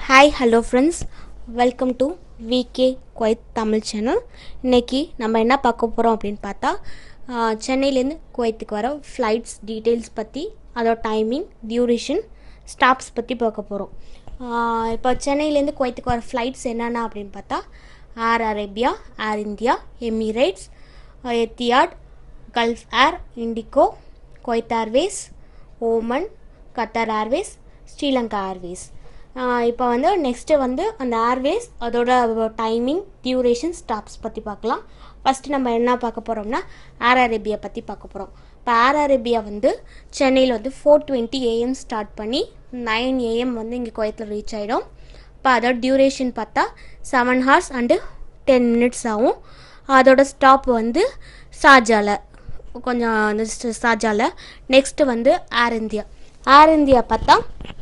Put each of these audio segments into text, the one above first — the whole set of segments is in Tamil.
hi hello friends welcome to VK Kuwait Tamil channel இன்னைக்கு நம்ம என்ன பார்க்க போகிறோம் அப்படின்னு பார்த்தா ஆஹ், சென்னையிலேருந்து குவைத்துக்கு வர ஃப்ளைட்ஸ் டீட்டெயில்ஸ் பற்றி அதோட டைமிங் டியூரேஷன் ஸ்டாப்ஸ் பற்றி பார்க்க போகிறோம் இப்போ சென்னையிலேருந்து குவைத்துக்கு வர ஃப்ளைட்ஸ் என்னென்ன அப்படின்னு பார்த்தா Air Arabia Air India Emirates Etihad Gulf Air IndiGo Kuwait Airways Oman Qatar Airways Sri Lanka Airways இப்போ வந்து நெக்ஸ்ட்டு வந்து அந்த ஏர்வேஸ் அதோட டைமிங் டியூரேஷன் ஸ்டாப்ஸ் பற்றி பார்க்கலாம் ஃபஸ்ட்டு நம்ம என்ன பார்க்க போகிறோம்னா ஏர் அரேபியா பற்றி பார்க்க போகிறோம் இப்போ ஏர் அரேபியா வந்து சென்னையில் வந்து ஃபோர் டுவெண்ட்டி ஏஎம் ஸ்டார்ட் பண்ணி நைன் ஏஎம் வந்து இங்கே குவைத்தில் ரீச் ஆகிடும் இப்போ அதோட டியூரேஷன் பார்த்தா seven hours and ten minutes ஆகும் அதோட ஸ்டாப் வந்து ஷார்ஜாவில் கொஞ்சம் அந்த ஷார்ஜாவில் நெக்ஸ்ட்டு வந்து ஏர் இந்தியா ஏர் இந்தியா பார்த்தா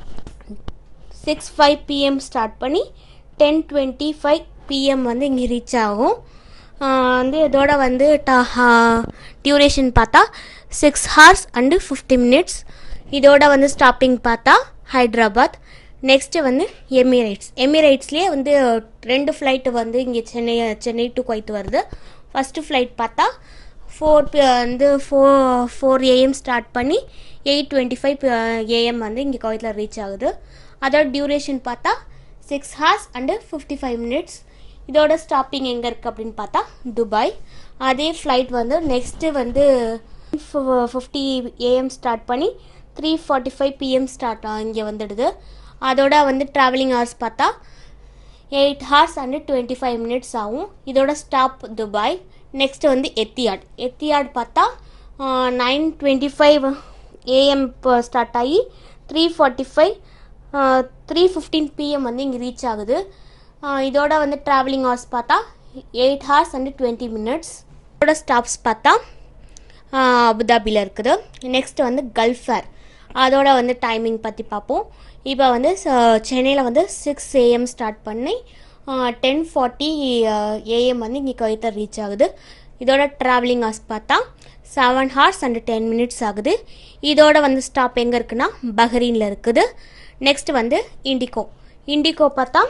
சிக்ஸ் ஃபைவ் பிஎம் ஸ்டார்ட் பண்ணி டென் டுவெண்ட்டி ஃபைவ் பிஎம் வந்து இங்கே ரீச் ஆகும் ஆஹ் வந்து இதோட வந்து டியூரேஷன் பார்த்தா six hours and fifty minutes இதோட வந்து ஸ்டாப்பிங் பார்த்தா ஹைதராபாத் நெக்ஸ்ட்டு வந்து எமிரேட்ஸ் எமிரேட்ஸ்லேயே வந்து ரெண்டு ஃப்ளைட்டு வந்து இங்கே சென்னை சென்னை டு குவைத் வருது ஃபஸ்ட்டு ஃப்ளைட் பார்த்தா ஃபோர் வந்து ஃபோர் ஃபோர் ஏஎம் ஸ்டார்ட் பண்ணி எயிட் டுவெண்ட்டி ஃபைவ் ஏஎம் வந்து இங்கே குவைத்தில் ரீச் ஆகுது அதோட டியூரேஷன் பார்த்தா six hours and fifty five minutes இதோட ஸ்டாப்பிங் எங்கே இருக்குது அப்படின்னு பார்த்தா துபாய் அதே ஃப்ளைட் வந்து நெக்ஸ்ட்டு வந்து ஃபிஃப்டி ஏஎம் ஸ்டார்ட் பண்ணி three forty five PM start இங்கே வந்துடுது அதோட வந்து ட்ராவலிங் ஹவர்ஸ் பார்த்தா eight hours and twenty five minutes ஆகும் இதோட ஸ்டாப் துபாய் நெக்ஸ்ட் வந்து எத்தியாட் எத்தியாட் பார்த்தா nine twenty five AM start ஆகி three forty five three fifteen PM வந்து இங்கே ரீச் ஆகுது ஆஹ் இதோட வந்து ட்ராவலிங் ஹவர்ஸ் பார்த்தா eight hours and twenty minutes இதோட ஸ்டாப்ஸ் பார்த்தா ஆஹ் அபுதாபியில் இருக்குது நெக்ஸ்ட் வந்து கல்ஃப் ஏர் அதோட வந்து டைமிங் பற்றி பார்ப்போம் இப்போ வந்து சென்னையில் வந்து சிக்ஸ் ஏஎம் ஸ்டார்ட் பண்ணி டென் ஃபார்ட்டி ஏஎம் வந்து இங்கே குவைத்தில் ரீச் ஆகுது இதோட ட்ராவலிங் ஹார்ஸ் பார்த்தா seven hours and ten minutes ஆகுது இதோட வந்து ஸ்டாப் எங்கே இருக்குன்னா பஹ்ரீனில் இருக்குது நெக்ஸ்ட் வந்து இண்டிகோ இண்டிகோ பார்த்தா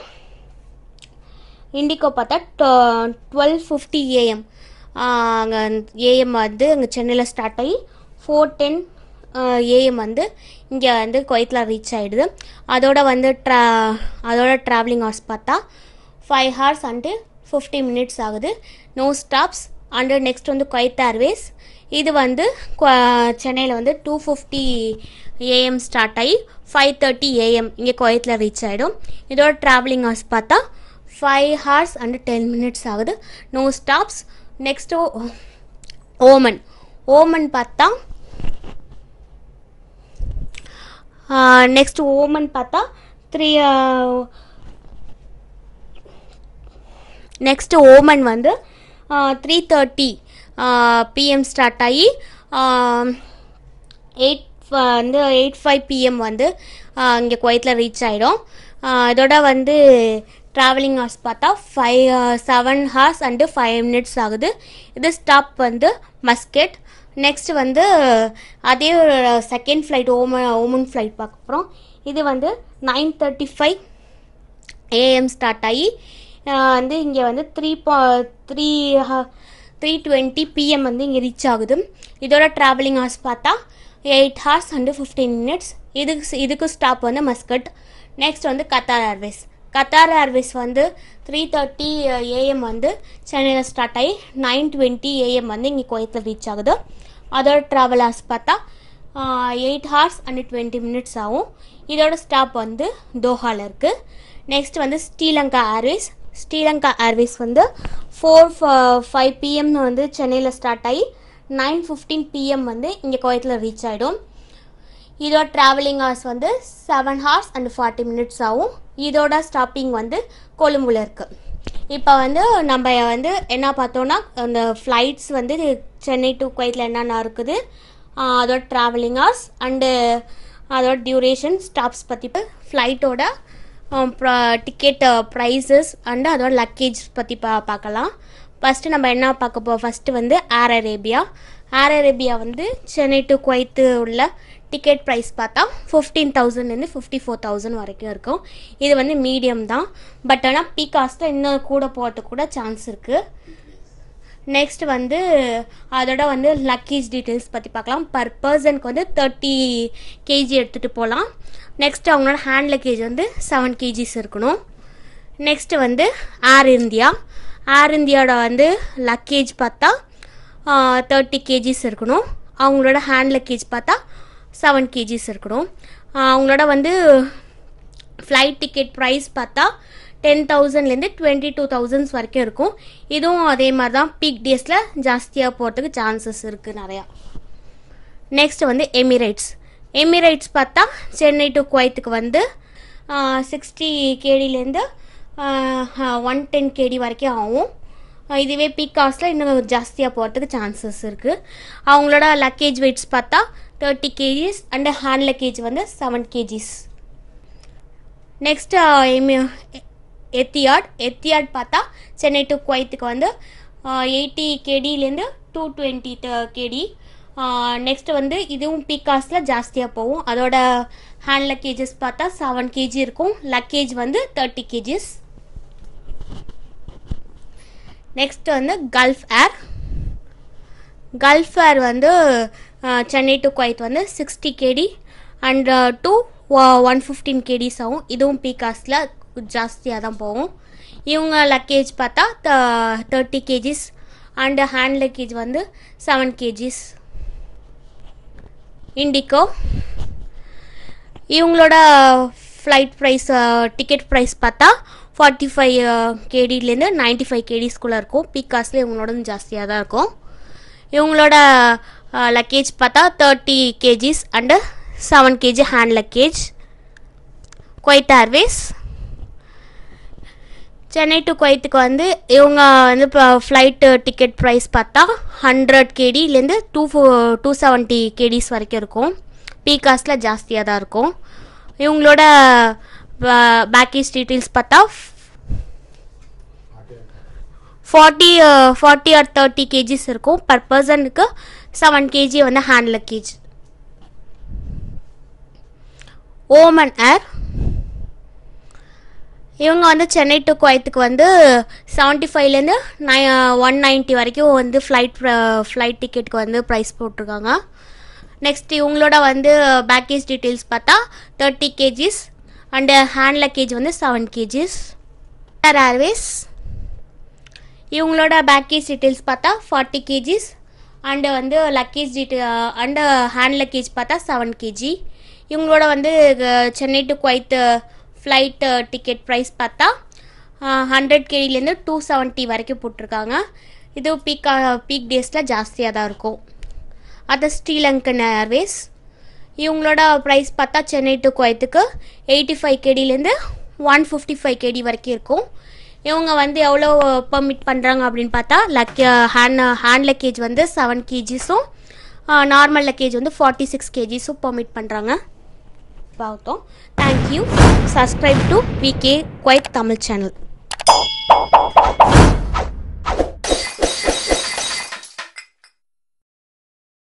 இண்டிகோ பார்த்தா டுவெல் ஃபிஃப்டி ஏஎம் அங்கே ஏஎம் வந்து அங்கே சென்னையில் ஸ்டார்ட் ஆகி ஃபோர் டென் ஏஎம் வந்து இங்கே வந்து குவைத்தில் ரீச் ஆகிடுது அதோட வந்து ட்ரா அதோட ட்ராவலிங் ஹவர்ஸ் பார்த்தா five hours and fifty minutes ஆகுது நோ ஸ்டாப்ஸ் அண்டு நெக்ஸ்ட் வந்து குவைத் ஏர்வேஸ் இது வந்து சென்னையில் வந்து டூ ஃபிஃப்டி ஏஎம் ஸ்டார்ட் ஆகி ஃபைவ் தேர்ட்டி ஏஎம் இங்கே குவைத்தில் ரீச் ஆகிடும் இதோட ட்ராவலிங் ஹவர்ஸ் பார்த்தா five hours and ten minutes ஆகுது no stops next Oman Oman பார்த்தா நெக்ஸ்ட் ஓமன் பார்த்தா த்ரீ நெக்ஸ்ட் ஓமன் வந்து த்ரீ தேர்ட்டி பிஎம் ஸ்டார்ட் ஆகி எயிட் வந்து எயிட் ஃபைவ் பிஎம் வந்து இங்கே குவைத்தில் ரீச் ஆகிடும் இதோட வந்து ட்ராவலிங் ஹார்ஸ் பார்த்தா five seven hours and five minutes ஆகுது இது ஸ்டாப் வந்து மஸ்கெட் நெக்ஸ்ட் வந்து அதே ஒரு செகண்ட் ஃப்ளைட் ஓம ஓமன் ஃப்ளைட் பார்க்க போகிறோம் இது வந்து nine thirty five AM start ஆகி ஆஹ் வந்து இங்கே வந்து த்ரீ பா த்ரீ த்ரீ டுவெண்ட்டி பிஎம் வந்து இங்கே ரீச் ஆகுது இதோட ட்ராவலிங் ஹார்ஸ் பார்த்தா eight hours and fifteen minutes இதுக்கு இதுக்கு ஸ்டாப் வந்து மஸ்கட் நெக்ஸ்ட் வந்து கத்தார் ஏர்வேஸ் கத்தார் ஏர்வேஸ் வந்து த்ரீ தேர்ட்டி ஏஎம் வந்து சென்னையில் ஸ்டார்ட் ஆகி நைன் டுவெண்ட்டி ஏஎம் வந்து இங்கே குவைத்தில் ரீச் ஆகுது அதோட ட்ராவல் ஹார்ஸ் பார்த்தா eight hours and twenty minutes ஆகும் இதோட ஸ்டாப் வந்து தோஹாவில் இருக்குது நெக்ஸ்ட் வந்து ஸ்ரீலங்கா ஏர்வேஸ் ஸ்ரீலங்கா ஏர்வேஸ் வந்து ஃபோர் ஃபைவ் பிஎம் வந்து சென்னையில் ஸ்டார்ட் ஆகி நைன் ஃபிஃப்டீன் பிஎம் வந்து இங்கே குவைத்தில் ரீச் ஆகிடும் இதோட ட்ராவலிங் ஹார்ஸ் வந்து seven hours and forty minutes ஆகும் இதோட ஸ்டாப்பிங் வந்து கொழும்புல இருக்குது இப்போ வந்து நம்ம வந்து என்ன பார்த்தோன்னா அந்த ஃப்ளைட்ஸ் வந்து சென்னை டு குவைத்தில் என்னென்ன இருக்குது ஆஹ் அதோட ட்ராவலிங் ஹார்ஸ் அண்டு அதோட டியூரேஷன் ஸ்டாப்ஸ் பற்றி ஃப்ளைட்டோட டிக்கெட் ப்ரைஸஸ் அண்டு அதோட லக்கேஜ் பற்றி பா பார்க்கலாம் ஃபஸ்ட்டு நம்ம என்ன பார்க்க போ ஃபஸ்ட்டு வந்து ஏர் அரேபியா ஏர் அரேபியா வந்து சென்னை டு குவைத்து உள்ள டிக்கெட் ப்ரைஸ் பார்த்தா ஃபிஃப்டீன் தௌசண்ட்லேருந்து ஃபிஃப்டி ஃபோர் தௌசண்ட் வரைக்கும் இருக்கும் இது வந்து மீடியம் தான் பட் ஆனால் பீ காஸ்ட்டில் இன்னும் கூட போகிறதுக்கு கூட சான்ஸ் இருக்குது நெக்ஸ்ட் வந்து அதோட வந்து லக்கேஜ் டீட்டெயில்ஸ் பற்றி பார்க்கலாம் பர் பர்சனுக்கு வந்து தேர்ட்டி கேஜி எடுத்துகிட்டு போகலாம் நெக்ஸ்ட் அவங்களோட ஹேண்ட் லக்கேஜ் வந்து செவன் கேஜிஸ் இருக்கணும் நெக்ஸ்ட் வந்து ஏர் இந்தியா ஏர் இந்தியாவோட வந்து லக்கேஜ் பார்த்தா தேர்ட்டி கேஜிஸ் இருக்கணும் அவங்களோட ஹேண்ட் லக்கேஜ் பார்த்தா செவன் கேஜிஸ் இருக்கணும் ஆஹ் அவங்களோட வந்து ஃப்ளைட் டிக்கெட் ப்ரைஸ் பார்த்தா டென் தௌசண்ட்லேருந்து டுவெண்ட்டி டூ தௌசண்ட்ஸ் வரைக்கும் இருக்கும் இதுவும் அதே மாதிரி தான் பீக் டேஸில் ஜாஸ்தியாக போகிறதுக்கு சான்சஸ் இருக்குது நிறையா நெக்ஸ்ட் வந்து எமிரேட்ஸ் எமிரேட்ஸ் பார்த்தா சென்னை டு குவைத்துக்கு வந்து சிக்ஸ்டி கேடிலேருந்து ஒன் டென் கேடி வரைக்கும் ஆகும் ஆஹ் இதுவே பீக் காஸ்ட்டில் இன்னும் ஜாஸ்தியாக போகிறதுக்கு சான்சஸ் இருக்குது அவங்களோட லக்கேஜ் வெயிட்ஸ் பார்த்தா thirty KGs and hand luggage வந்து seven KGs next Etihad Etihad பார்த்தா சென்னை டு குவைத்துக்கு வந்து எயிட்டி கேடிலேருந்து டூ டுவெண்ட்டி கேடி நெக்ஸ்ட் வந்து இதுவும் பீக்காஸில் ஜாஸ்தியாக போகும் அதோட ஹேண்ட் லக்கேஜஸ் பார்த்தா செவன் கேஜி இருக்கும் லக்கேஜ் வந்து தேர்ட்டி கேஜிஸ் நெக்ஸ்ட் வந்து கல்ஃப் ஏர் கல்ஃப் ஏர் வந்து அஹ், சென்னை டு குவைத் வந்து sixty KD and to one fifteen KDs ஆகும் இதுவும் பீகாஸில் ஜாஸ்தியாக தான் போகும் இவங்க லக்கேஜ் பார்த்தா thirty KGs and hand luggage வந்து செவன் கேஜிஸ் இண்டிகோ இவங்களோட ஃப்ளைட் ப்ரைஸ் டிக்கெட் ப்ரைஸ் பார்த்தா ஃபார்ட்டி ஃபைவ் கேடிலேருந்து நைன்ட்டி ஃபைவ் கேடிஸ்குள்ளே இருக்கும் பீக்காஸில் இவங்களோட ஜாஸ்தியாக தான் இருக்கும் இவங்களோட லக்கேஜ் பார்த்தா thirty KGs and seven KG hand luggage Kuwait Airways Chennai to குவைத்துக்கு வந்து இவங்க வந்து இப்போ ஃப்ளைட்டு டிக்கெட் ப்ரைஸ் பார்த்தா ஹண்ட்ரட் கேடிலேருந்து to four to seventy KDs வரைக்கும் இருக்கும் பீகாஸில் ஜாஸ்தியாக தான் இருக்கும் இவங்களோட பேக்கேஜ் டீட்டெயில்ஸ் பார்த்தா forty forty or thirty KGs இருக்கும் பர் பர்சனுக்கு செவன் கேஜி வந்து ஹேண்ட் லக்கேஜ் ஓமன் ஏர் இவங்க வந்து சென்னை டு குவைத்துக்கு வந்து செவன்ட்டி ஃபைவ்லேருந்து நை ஒன் நைன்ட்டி வரைக்கும் வந்து ஃப்ளைட் ஃப்ளைட் டிக்கெட்டுக்கு வந்து ப்ரைஸ் போட்டிருக்காங்க நெக்ஸ்ட் இவங்களோட வந்து பேக்கேஜ் டீட்டெயில்ஸ் பார்த்தா thirty KGs and hand luggage வந்து செவன் கேஜிஸ் ஏர் ஏர்வேஸ் இவங்களோட பேக்கேஜ் டீட்டெயில்ஸ் பார்த்தா ஃபார்ட்டி கேஜிஸ் அண்டு வந்து luggage detail and hand luggage பார்த்தா செவன் கேஜி இவங்களோட வந்து ah, Chennai to Kuwait flight ticket price பார்த்தா ஹண்ட்ரட் கேடிலேருந்து டூ செவன்ட்டி வரைக்கும் போட்டிருக்காங்க இது பீக் பீக் டேஸில் ஜாஸ்தியாக தான் இருக்கும் அது ஸ்ரீலங்கன் ஏர்வேஸ் இவங்களோட ப்ரைஸ் பார்த்தா சென்னை டு குவைத்துக்கு எயிட்டி ஃபைவ் கேடிலேருந்து ஒன் ஃபிஃப்டி ஃபைவ் கேடி வரைக்கும் இருக்கும் இவங்க வந்து எவ்வளோ பர்மிட் பண்ணுறாங்க அப்படின்னு பார்த்தா லக் ஹேண்ட் ஹேண்ட் லக்கேஜ் வந்து செவன் கேஜிஸும் நார்மல் லக்கேஜ் வந்து ஃபார்ட்டி சிக்ஸ் கேஜிஸும் பர்மிட் பண்ணுறாங்க பார்த்தோம் thank you subscribe to VK Kuwait Tamil channel